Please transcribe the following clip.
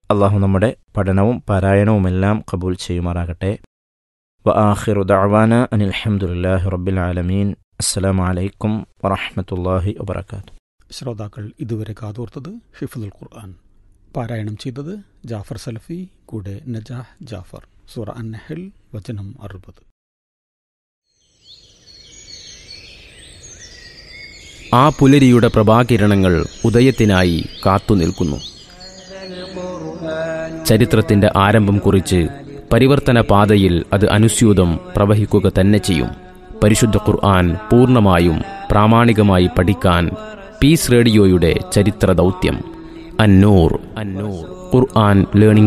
അള്ളാഹു നമ്മുടെ പഠനവും പാരായണവുമെല്ലാം കബൂൽ ചെയ്യുമാറാകട്ടെ വ ആഖിറു ദഅവാന അനിൽ ഹംദുലില്ലാഹി റബ്ബിൽ ആലമീൻ അസ്സലാമു അലൈക്കും വറഹ്മത്തുള്ളാഹി വബറകാതുഹു ശ്രോതാക്കൾ ഇതുവരെ കാതോർത്തത് ഹിഫുൽ ഖുർആൻ പാരായണം ചെയ്തത് ജാഫർ സലഫി കൂടെ നജാഹ് ജാഫർ സൂറ അന്നഹൽ വചനം അറുപത് ആ പുലരിയുടെ പ്രഭാകിരണങ്ങൾ ഉദയത്തിനായി കാത്തുനിൽക്കുന്നു ചരിത്രത്തിന്റെ ആരംഭം കുറിച്ച് പരിവർത്തന പാതയിൽ അത് അനുസ്യൂതം പ്രവഹിക്കുക തന്നെ ചെയ്യും പരിശുദ്ധ ഖുർആൻ പൂർണ്ണമായും പ്രാമാണികമായി പഠിക്കാൻ പീസ് റേഡിയോയുടെ ചരിത്ര ദൗത്യം അന്നൂർ അന്നൂർ ഖുർആൻ ലേണിംഗ്